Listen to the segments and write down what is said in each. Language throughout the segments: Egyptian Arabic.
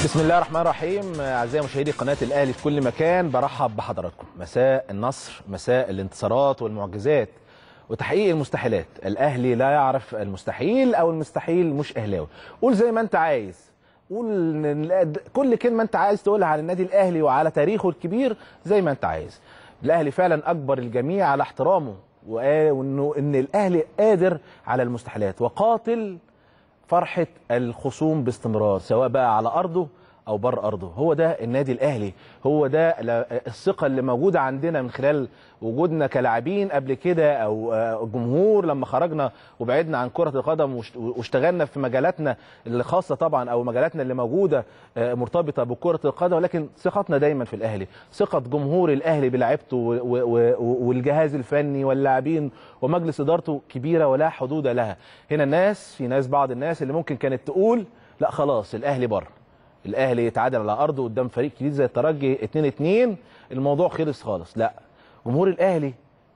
بسم الله الرحمن الرحيم اعزائي مشاهدي قناه الاهلي في كل مكان برحب بحضراتكم مساء النصر مساء الانتصارات والمعجزات وتحقيق المستحيلات الاهلي لا يعرف المستحيل او المستحيل مش اهلاوي قول زي ما انت عايز قول إن كل كلمه انت عايز تقولها على النادي الاهلي وعلى تاريخه الكبير زي ما انت عايز الاهلي فعلا اكبر الجميع على احترامه وانه ان الاهلي قادر على المستحيلات وقاتل فرحه الخصوم باستمرار سواء بقى على ارضه او بره ارضه هو ده النادي الاهلي هو ده الثقه اللي موجوده عندنا من خلال وجودنا كلاعبين قبل كده او الجمهور لما خرجنا وبعدنا عن كره القدم واشتغلنا في مجالاتنا اللي خاصه طبعا او مجالاتنا اللي موجوده مرتبطه بكره القدم ولكن ثقتنا دايما في الاهلي ثقه جمهور الاهلي بلاعيبته والجهاز الفني واللاعبين ومجلس ادارته كبيره ولا حدود لها هنا الناس في ناس بعض الناس اللي ممكن كانت تقول لا خلاص الاهلي بره الاهلي يتعادل على ارضه قدام فريق كبير زي الترجي 2 2 الموضوع خلص خالص لا جمهور الاهلي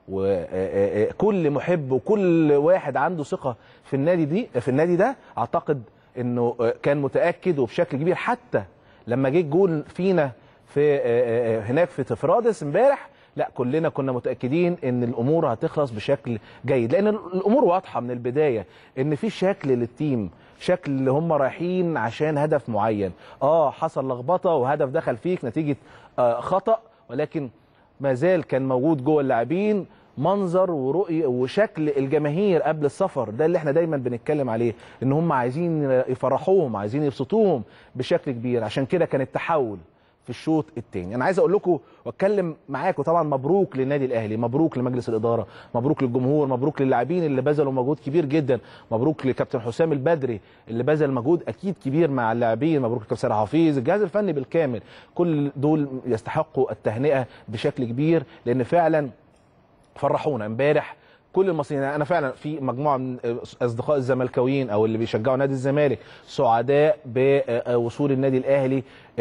وكل محب وكل واحد عنده ثقه في النادي دي في النادي ده اعتقد انه كان متاكد وبشكل كبير حتى لما جه الجول فينا في هناك في تفرادس امبارح لا كلنا كنا متاكدين ان الامور هتخلص بشكل جيد لان الامور واضحه من البدايه ان في شكل للتيم شكل اللي هم رايحين عشان هدف معين اه حصل لخبطه وهدف دخل فيك نتيجه آه خطا ولكن ما زال كان موجود جوه اللاعبين منظر ورؤيه وشكل الجماهير قبل السفر ده اللي احنا دايما بنتكلم عليه ان هم عايزين يفرحوهم عايزين يبسطوهم بشكل كبير عشان كده كان التحول في الشوط الثاني انا عايز اقول لكم واتكلم معاكم طبعا مبروك للنادي الاهلي مبروك لمجلس الاداره مبروك للجمهور مبروك للاعبين اللي بذلوا مجهود كبير جدا مبروك لكابتن حسام البدري اللي بذل مجهود اكيد كبير مع اللاعبين مبروك لكابتن سيد حفيظ الجهاز الفني بالكامل كل دول يستحقوا التهنئه بشكل كبير لان فعلا فرحونا امبارح كل المصريين انا فعلا في مجموعه من اصدقاء الزملكاويين او اللي بيشجعوا نادي الزمالك سعداء بوصول النادي الاهلي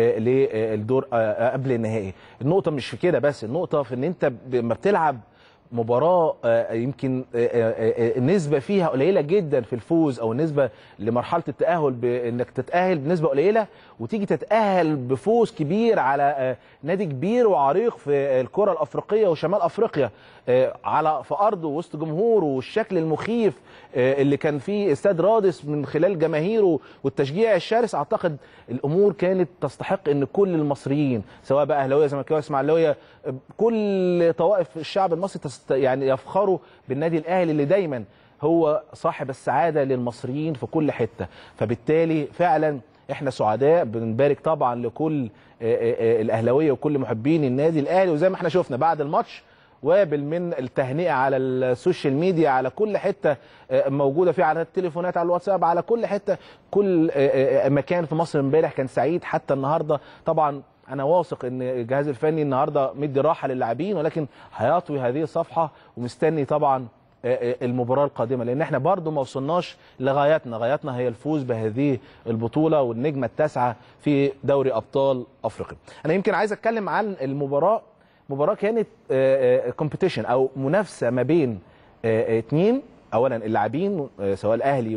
للدور قبل النهائي النقطه مش في كده بس النقطه في ان انت لما بتلعب مباراه يمكن النسبه فيها قليله جدا في الفوز او النسبه لمرحله التاهل بانك تتاهل بنسبه قليله وتيجي تتاهل بفوز كبير على نادي كبير وعريق في الكره الافريقيه وشمال افريقيا على في ارضه وسط جمهوره والشكل المخيف اللي كان فيه استاد رادس من خلال جماهيره والتشجيع الشرس اعتقد الامور كانت تستحق ان كل المصريين سواء بقى اهلاويه زملكاويه اسماعيلاويه كل طوائف الشعب المصري تست يعني يفخروا بالنادي الاهلي اللي دايما هو صاحب السعاده للمصريين في كل حته فبالتالي فعلا احنا سعداء بنبارك طبعا لكل الاهلاويه وكل محبين النادي الاهلي وزي ما احنا شفنا بعد الماتش وابل من التهنئه على السوشيال ميديا على كل حته موجوده فيه على التليفونات على الواتساب على كل حته كل مكان في مصر امبارح كان سعيد حتى النهارده طبعا انا واثق ان الجهاز الفني النهارده مدي راحه للاعبين ولكن هيطوي هذه الصفحه ومستني طبعا المباراه القادمه لان احنا برضو ما وصلناش لغايتنا غايتنا هي الفوز بهذه البطوله والنجمه التاسعه في دوري ابطال افريقيا انا يمكن عايز اتكلم عن المباراه مباراه كانت كومبيتيشن او منافسه ما بين اثنين اولا اللاعبين سواء الاهلي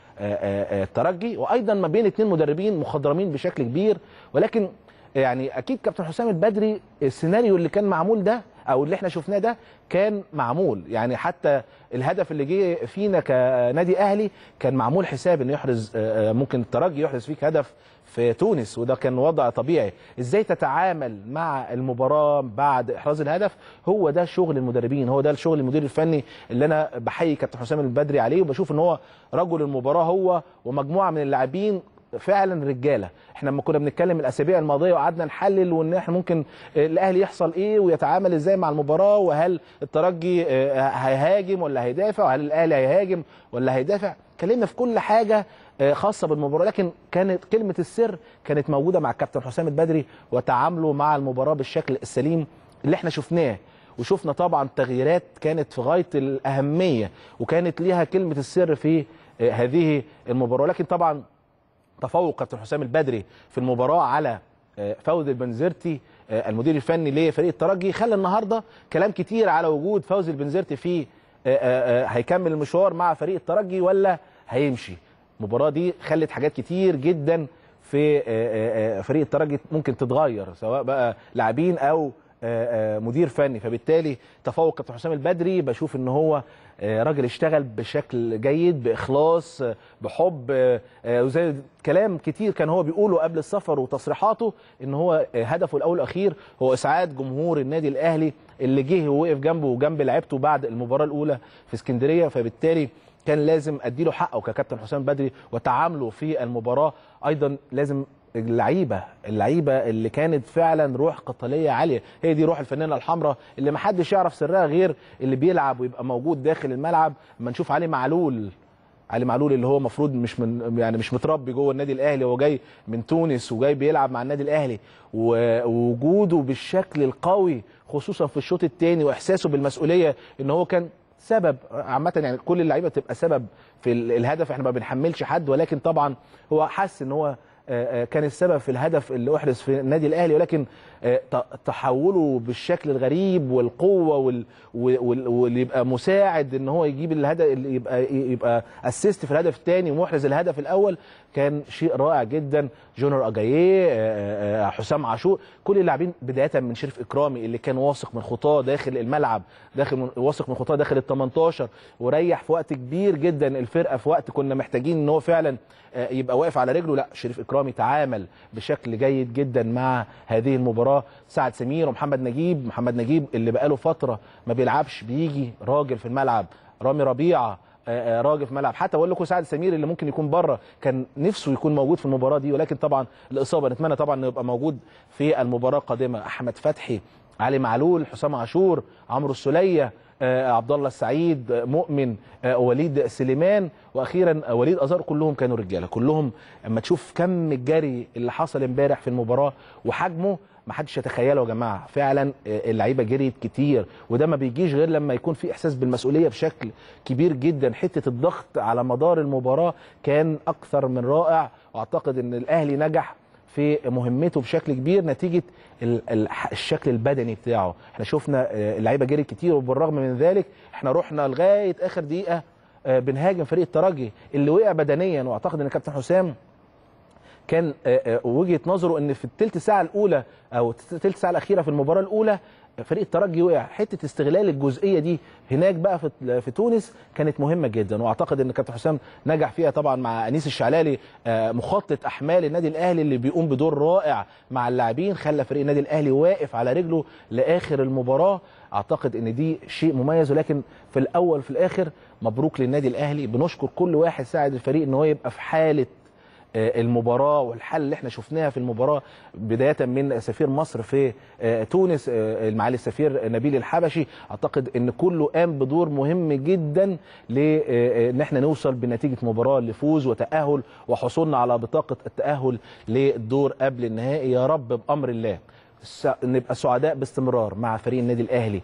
والترجي وايضا ما بين اثنين مدربين مخضرمين بشكل كبير ولكن يعني اكيد كابتن حسام البدري السيناريو اللي كان معمول ده او اللي احنا شفناه ده كان معمول يعني حتى الهدف اللي جه فينا كنادي اهلي كان معمول حساب انه يحرز ممكن الترجي يحرز فيك هدف في تونس وده كان وضع طبيعي ازاي تتعامل مع المباراه بعد احراز الهدف هو ده شغل المدربين هو ده الشغل المدير الفني اللي انا بحيي كابتن حسام البدري عليه وبشوف ان هو رجل المباراه هو ومجموعه من اللاعبين فعلا رجاله احنا لما كنا بنتكلم الاسابيع الماضيه وقعدنا نحلل وان احنا ممكن الاهلي يحصل ايه ويتعامل ازاي مع المباراه وهل الترجي هيهاجم ولا هيدافع وهل الاهلي هيهاجم ولا هيدافع اتكلمنا في كل حاجه خاصه بالمباراه لكن كانت كلمه السر كانت موجوده مع الكابتن حسام البدري وتعامله مع المباراه بالشكل السليم اللي احنا شفناه وشفنا طبعا تغييرات كانت في غايه الاهميه وكانت ليها كلمه السر في هذه المباراه لكن طبعا تفوق كابتن حسام البدري في المباراه على فوزي البنزرتي المدير الفني لفريق الترجي خلى النهارده كلام كتير على وجود فوزي البنزرتي في هيكمل المشوار مع فريق الترجي ولا هيمشي المباراه دي خلت حاجات كتير جدا في آه، آه، آه، فريق الترجي ممكن تتغير سواء بقى لاعبين او آه، آه، مدير فني فبالتالي تفوق كابتن حسام البدري بشوف ان هو آه، راجل اشتغل بشكل جيد باخلاص آه، بحب آه، آه، وزي كلام كتير كان هو بيقوله قبل السفر وتصريحاته ان هو آه، هدفه الاول والاخير هو اسعاد جمهور النادي الاهلي اللي جه ووقف جنبه وجنب لعيبته بعد المباراه الاولى في اسكندريه فبالتالي كان لازم اديله حقه ككابتن حسام بدري وتعامله في المباراه ايضا لازم اللعيبه اللعيبه اللي كانت فعلا روح قتاليه عاليه هي دي روح الفنانه الحمراء اللي ما حدش يعرف سرها غير اللي بيلعب ويبقى موجود داخل الملعب اما نشوف علي معلول علي معلول اللي هو المفروض مش من يعني مش متربي جوه النادي الاهلي هو جاي من تونس وجاي بيلعب مع النادي الاهلي و- ووجوده بالشكل القوي خصوصا في الشوط الثاني واحساسه بالمسؤوليه ان هو كان سبب عامه يعني كل اللعيبه تبقى سبب في ال- الهدف احنا ما بنحملش حد ولكن طبعا هو حس ان هو آه، آه، كان السبب في الهدف اللي احرز في النادي الاهلي ولكن آه، ت- تحوله بالشكل الغريب والقوه وال- وال- واللي يبقى مساعد ان هو يجيب الهدف اللي يبقى يبقى اسيست في الهدف الثاني ومحرز الهدف الاول كان شيء رائع جدا جونر اجاييه آه، آه، حسام عاشور كل اللاعبين بدايه من شريف اكرامي اللي كان واثق من خطاه داخل الملعب داخل من واثق من خطاه داخل ال 18 وريح في وقت كبير جدا الفرقه في وقت كنا محتاجين ان هو فعلا آه، يبقى واقف على رجله لا شريف اكرامي تعامل بشكل جيد جدا مع هذه المباراه سعد سمير ومحمد نجيب محمد نجيب اللي بقاله فتره ما بيلعبش بيجي راجل في الملعب رامي ربيعه آه، آه، راجل في الملعب حتى اقول لكم سعد سمير اللي ممكن يكون بره كان نفسه يكون موجود في المباراه دي ولكن طبعا الاصابه نتمنى طبعا انه يبقى موجود في المباراه القادمه احمد فتحي علي معلول حسام عاشور عمرو السوليه آه، عبد الله السعيد آه، مؤمن آه، وليد سليمان واخيرا آه، وليد ازار كلهم كانوا رجاله كلهم اما تشوف كم الجري اللي حصل امبارح في المباراه وحجمه ما حدش يتخيله يا جماعه فعلا آه، اللعيبه جريت كتير وده ما بيجيش غير لما يكون في احساس بالمسؤوليه بشكل كبير جدا حته الضغط على مدار المباراه كان اكثر من رائع واعتقد ان الاهلي نجح في مهمته بشكل كبير نتيجه ال- ال- الشكل البدني بتاعه احنا شفنا آه، اللعيبه جري كتير وبالرغم من ذلك احنا رحنا لغايه اخر دقيقه آه، بنهاجم فريق الترجي اللي وقع بدنيا واعتقد ان كابتن حسام كان آه، آه، وجهه نظره ان في الثلث ساعه الاولى او الثلث ساعه الاخيره في المباراه الاولى فريق الترجي وقع حته استغلال الجزئيه دي هناك بقى في في تونس كانت مهمه جدا واعتقد ان كابتن حسام نجح فيها طبعا مع انيس الشعلالي آه، مخطط احمال النادي الاهلي اللي بيقوم بدور رائع مع اللاعبين خلى فريق النادي الاهلي واقف على رجله لاخر المباراه اعتقد ان دي شيء مميز ولكن في الاول في الاخر مبروك للنادي الاهلي بنشكر كل واحد ساعد الفريق ان هو يبقى في حاله آه، المباراه والحل اللي احنا شفناها في المباراه بدايه من سفير مصر في آه، تونس آه، المعالي السفير نبيل الحبشي اعتقد ان كله قام بدور مهم جدا لان احنا نوصل بنتيجه مباراه لفوز وتاهل وحصولنا على بطاقه التاهل للدور قبل النهائي يا رب بامر الله س- نبقى سعداء باستمرار مع فريق النادي الاهلي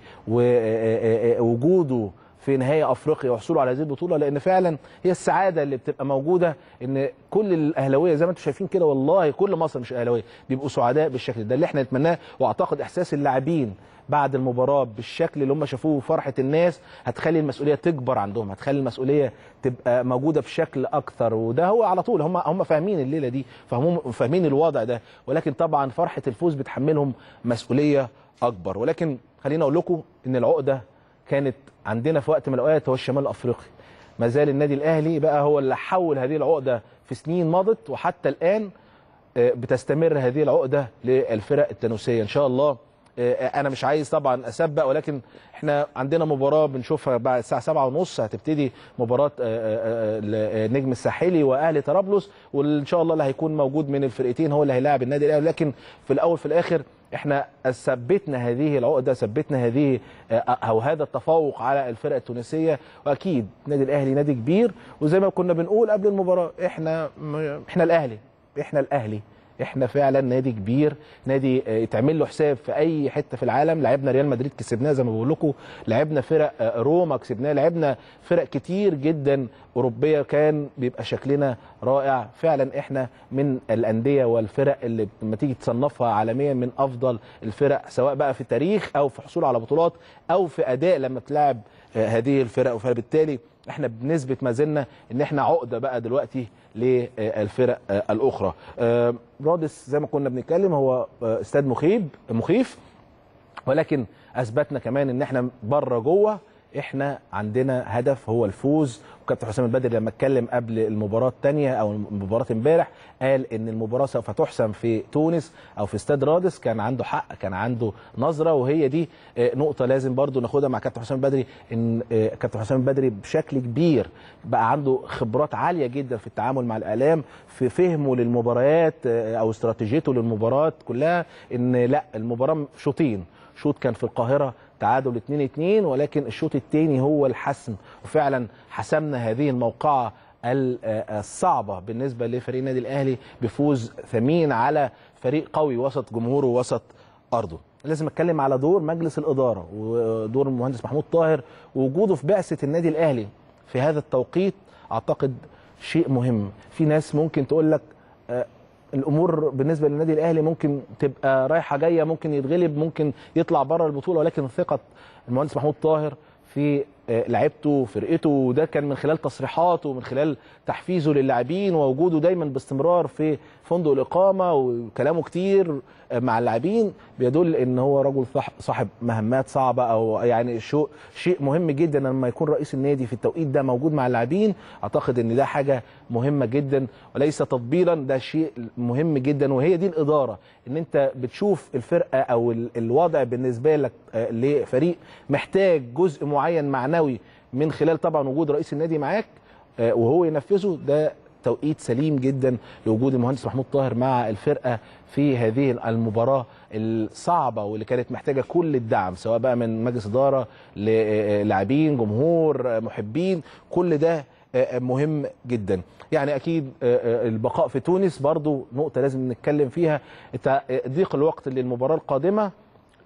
ووجوده في نهائي افريقيا وحصوله على هذه البطوله لان فعلا هي السعاده اللي بتبقى موجوده ان كل الاهلاويه زي ما انتم شايفين كده والله كل مصر مش اهلاويه بيبقوا سعداء بالشكل ده اللي احنا نتمناه واعتقد احساس اللاعبين بعد المباراه بالشكل اللي هم شافوه فرحه الناس هتخلي المسؤوليه تكبر عندهم هتخلي المسؤوليه تبقى موجوده بشكل اكثر وده هو على طول هم هم فاهمين الليله دي فاهمين فاهمين الوضع ده ولكن طبعا فرحه الفوز بتحملهم مسؤوليه اكبر ولكن خليني اقول لكم ان العقده كانت عندنا في وقت من الاوقات هو الشمال الافريقي ما زال النادي الاهلي بقى هو اللي حول هذه العقده في سنين مضت وحتى الان آه، بتستمر هذه العقده للفرق التونسيه ان شاء الله آه، انا مش عايز طبعا اسبق ولكن احنا عندنا مباراه بنشوفها بعد الساعه 7 ونص هتبتدي مباراه آه، آه، آه، النجم الساحلي واهلي طرابلس وان شاء الله اللي هيكون موجود من الفرقتين هو اللي هيلاعب النادي الاهلي لكن في الاول في الاخر احنا ثبتنا هذه العقده ثبتنا هذه آه، او هذا التفوق على الفرق التونسيه واكيد النادي الاهلي نادي كبير وزي ما كنا بنقول قبل المباراه احنا احنا الاهلي احنا الاهلي احنا فعلا نادي كبير نادي آه، يتعمل له حساب في اي حته في العالم لعبنا ريال مدريد كسبناه زي ما بقول لكم لعبنا فرق آه، روما كسبناه لعبنا فرق كتير جدا اوروبيه كان بيبقى شكلنا رائع فعلا احنا من الانديه والفرق اللي لما تيجي تصنفها عالميا من افضل الفرق سواء بقى في تاريخ او في حصول على بطولات او في اداء لما تلعب آه، هذه الفرق فبالتالي احنا بنثبت ما زلنا ان احنا عقده بقى دلوقتي للفرق آه، الاخرى آه، رادس زي ما كنا بنتكلم هو آه، استاد مخيب مخيف ولكن اثبتنا كمان ان احنا بره جوه احنا عندنا هدف هو الفوز وكابتن حسام البدري لما اتكلم قبل المباراه الثانيه او مباراه امبارح قال ان المباراه سوف تحسم في تونس او في استاد رادس كان عنده حق كان عنده نظره وهي دي آه، نقطه لازم برضو ناخدها مع كابتن حسام البدري ان آه، كابتن حسام البدري بشكل كبير بقى عنده خبرات عاليه جدا في التعامل مع الاعلام في فهمه للمباريات آه، او استراتيجيته للمباراه كلها ان لا المباراه شوطين شوط كان في القاهره تعادل 2 2 ولكن الشوط الثاني هو الحسم وفعلا حسمنا هذه الموقعه ال- آه، الصعبه بالنسبه لفريق النادي الاهلي بفوز ثمين على فريق قوي وسط جمهوره ووسط ارضه لازم اتكلم على دور مجلس الاداره ودور المهندس محمود طاهر ووجوده في بعثه النادي الاهلي في هذا التوقيت اعتقد شيء مهم في ناس ممكن تقول لك آه، الامور بالنسبه للنادي الاهلي ممكن تبقى رايحه جايه ممكن يتغلب ممكن يطلع بره البطوله ولكن ثقه المهندس محمود طاهر في آه، لعيبته وفرقته وده كان من خلال تصريحاته ومن خلال تحفيزه للاعبين ووجوده دايما باستمرار في فندق الاقامه وكلامه كتير آه، مع اللاعبين بيدل ان هو رجل صح- صاحب مهمات صعبه او يعني شو شيء مهم جدا لما يكون رئيس النادي في التوقيت ده موجود مع اللاعبين اعتقد ان ده حاجه مهمه جدا وليس تطبيلا ده شيء مهم جدا وهي دي الاداره ان انت بتشوف الفرقه او ال- الوضع بالنسبه لك آه، لفريق محتاج جزء معين معنوي من خلال طبعا وجود رئيس النادي معاك آه، وهو ينفذه ده توقيت سليم جدا لوجود المهندس محمود طاهر مع الفرقه في هذه المباراه الصعبه واللي كانت محتاجه كل الدعم سواء بقى من مجلس اداره للاعبين جمهور آه، محبين كل ده آه، مهم جدا يعني اكيد آه، آه، البقاء في تونس برضو نقطه لازم نتكلم فيها التع- ضيق الوقت للمباراه القادمه آه،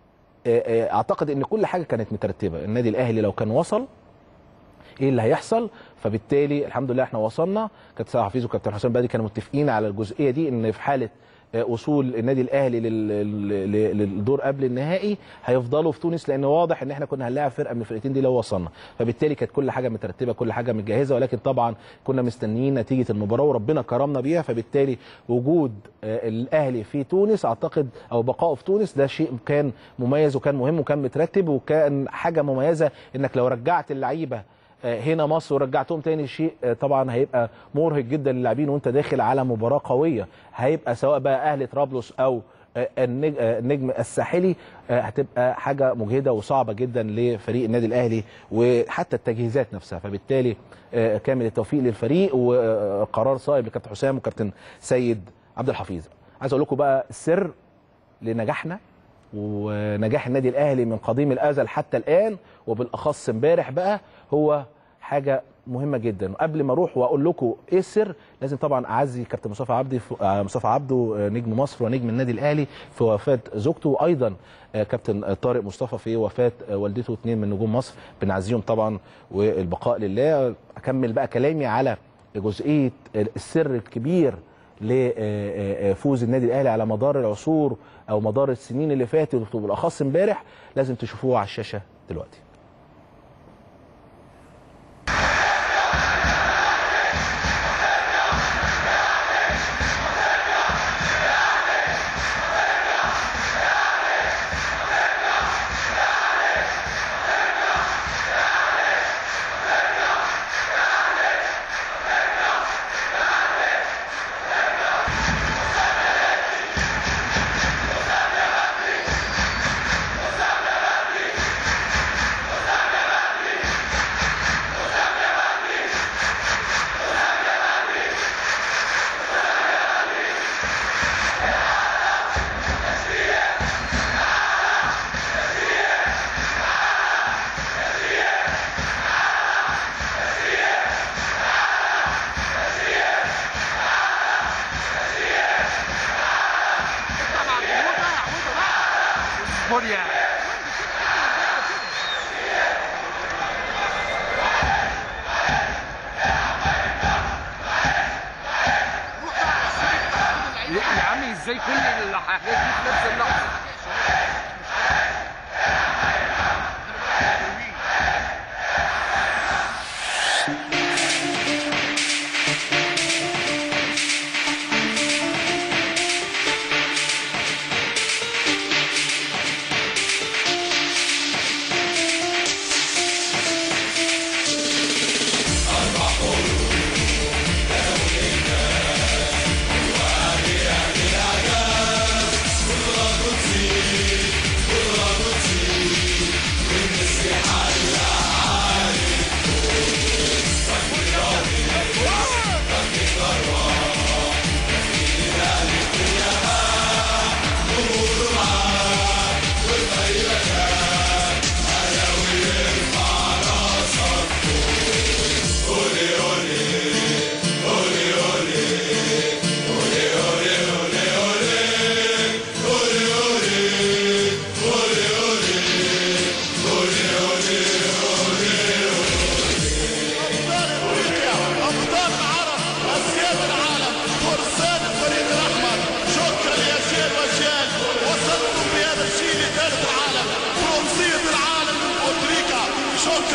آه، اعتقد ان كل حاجه كانت مترتبه النادي الاهلي لو كان وصل ايه اللي هيحصل فبالتالي الحمد لله احنا وصلنا كابتن سيد حفيظ وكابتن حسام بدري كانوا متفقين على الجزئيه دي ان في حاله آه، وصول النادي الاهلي لل- لل- لل- للدور قبل النهائي هيفضلوا في تونس لان واضح ان احنا كنا هنلاعب فرقه من الفرقتين دي لو وصلنا فبالتالي كانت كل حاجه مترتبه كل حاجه متجهزه ولكن طبعا كنا مستنيين نتيجه المباراه وربنا كرمنا بيها فبالتالي وجود آه، الاهلي في تونس اعتقد او بقائه في تونس ده شيء كان مميز وكان مهم وكان مترتب وكان حاجه مميزه انك لو رجعت اللعيبه آه، هنا مصر ورجعتهم تاني شيء آه، طبعا هيبقى مرهق جدا للاعبين وانت داخل على مباراه قويه هيبقى سواء بقى اهلي طرابلس او آه، النج- آه، النجم الساحلي آه، هتبقى حاجه مجهده وصعبه جدا لفريق النادي الاهلي وحتى التجهيزات نفسها فبالتالي آه، كامل التوفيق للفريق وقرار صائب لكابتن حسام وكابتن سيد عبد الحفيظ عايز اقول لكم بقى السر لنجاحنا ونجاح النادي الاهلي من قديم الازل حتى الان وبالاخص امبارح بقى هو حاجه مهمه جدا وقبل ما اروح واقول لكم ايه السر لازم طبعا اعزي كابتن مصطفى عبدي آه، مصطفى عبده آه، نجم مصر ونجم النادي الاهلي في وفاه زوجته وايضا آه، كابتن طارق مصطفى في وفاه آه، والدته اثنين من نجوم مصر بنعزيهم طبعا والبقاء لله اكمل بقى كلامي على جزئيه السر الكبير لفوز النادي الاهلي على مدار العصور او مدار السنين اللي فاتت وبالاخص امبارح لازم تشوفوه على الشاشه دلوقتي كوريا يا عم ازاي كل الحاجات دي في نفس اللحظه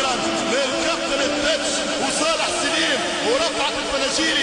اخيرا للكابتن التتش وصالح سليم ورفعت الفناجيل